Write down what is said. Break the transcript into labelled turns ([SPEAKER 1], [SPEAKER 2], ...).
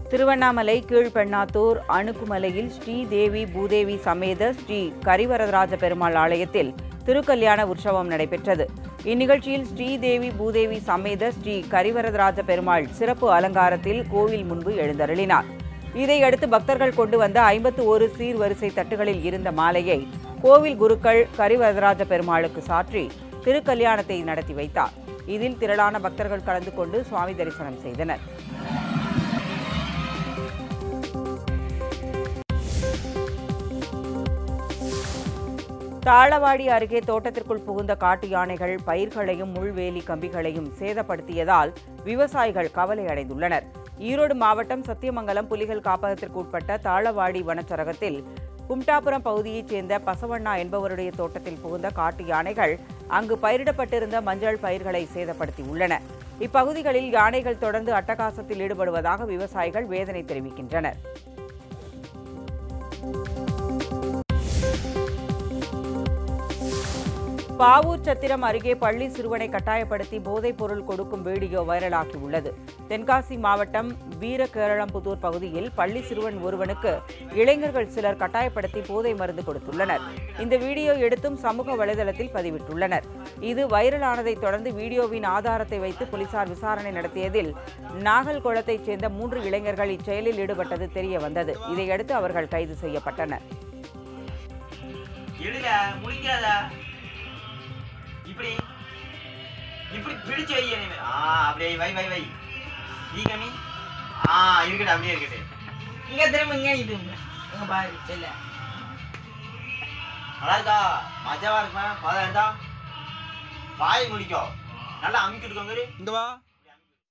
[SPEAKER 1] திருவண்ணாமலை கீழ்பெண்ணாத்தூர் அணுக்குமலையில் ஸ்ரீதேவி பூதேவி சமேத ஸ்ரீ கரிவரதராஜ பெருமாள் ஆலயத்தில் திருக்கல்யாண உற்சவம் நடைபெற்றது இந்நிகழ்ச்சியில் ஸ்ரீதேவி பூதேவி சமேத ஸ்ரீ கரிவரதராஜ பெருமாள் சிறப்பு அலங்காரத்தில் கோவில் முன்பு எழுந்தருளினார் இதையடுத்து பக்தர்கள் கொண்டு வந்த ஐம்பத்து ஒரு சீர்வரிசை தட்டுகளில் இருந்த மாலையை கோவில் குருக்கள் கரிவரதராஜ பெருமாளுக்கு சாற்றி திருக்கல்யாணத்தை நடத்தி வைத்தார் இதில் திரளான பக்தர்கள் கலந்து கொண்டு சுவாமி தரிசனம் செய்தனர் தாளவாடி அருகே தோட்டத்திற்குள் புகுந்த காட்டு யானைகள் பயிர்களையும் முள்வேலி கம்பிகளையும் சேதப்படுத்தியதால் விவசாயிகள் கவலை அடைந்துள்ளனர் ஈரோடு மாவட்டம் சத்தியமங்கலம் புலிகள் காப்பகத்திற்கு உட்பட்ட தாளவாடி வனச்சரகத்தில் கும்டாபுரம் பகுதியைச் சேர்ந்த பசவண்ணா என்பவருடைய தோட்டத்தில் புகுந்த காட்டு யானைகள் அங்கு பயிரிடப்பட்டிருந்த மஞ்சள் பயிர்களை சேதப்படுத்தியுள்ளன இப்பகுதிகளில் யானைகள் தொடர்ந்து அட்டகாசத்தில் ஈடுபடுவதாக விவசாயிகள் வேதனை தெரிவிக்கின்றனர் பாவூர் சத்திரம் அருகே பள்ளி சிறுவனை கட்டாயப்படுத்தி போதைப் பொருள் கொடுக்கும் வீடியோ வைரலாகி உள்ளது தென்காசி மாவட்டம் வீரகேரளம்புதூர் பகுதியில் பள்ளி சிறுவன் ஒருவனுக்கு இளைஞர்கள் சிலர் கட்டாயப்படுத்தி போதை மருந்து கொடுத்துள்ளனர் இந்த வீடியோ எடுத்தும் சமூக வலைதளத்தில் பதிவிட்டுள்ளனர் இது வைரலானதைத் தொடர்ந்து வீடியோவின் ஆதாரத்தை வைத்து போலீசார் விசாரணை நடத்தியதில் நாகல்குளத்தைச் சேர்ந்த மூன்று இளைஞர்கள் இச்செயலில் ஈடுபட்டது தெரிய வந்தது இதையடுத்து அவர்கள் கைது செய்யப்பட்டனர்
[SPEAKER 2] எடுல முடிக்காத இப்படி இப்படி பிடிச்சு வை என்னை. ஆ அப்படியே வை வை வை ஈ கம்மி ஆ இருக்கட்டும் அப்படியே இருக்கட்டும் இங்க திரும்ப இங்க இது இங்க பாரு செல்ல நல்லா இருக்கா மஜாவா இருக்குமா பதம் எடுத்தா வாய் முடிக்கும் நல்லா அமுக்கிட்டு இருக்கோங்க
[SPEAKER 3] இந்த வா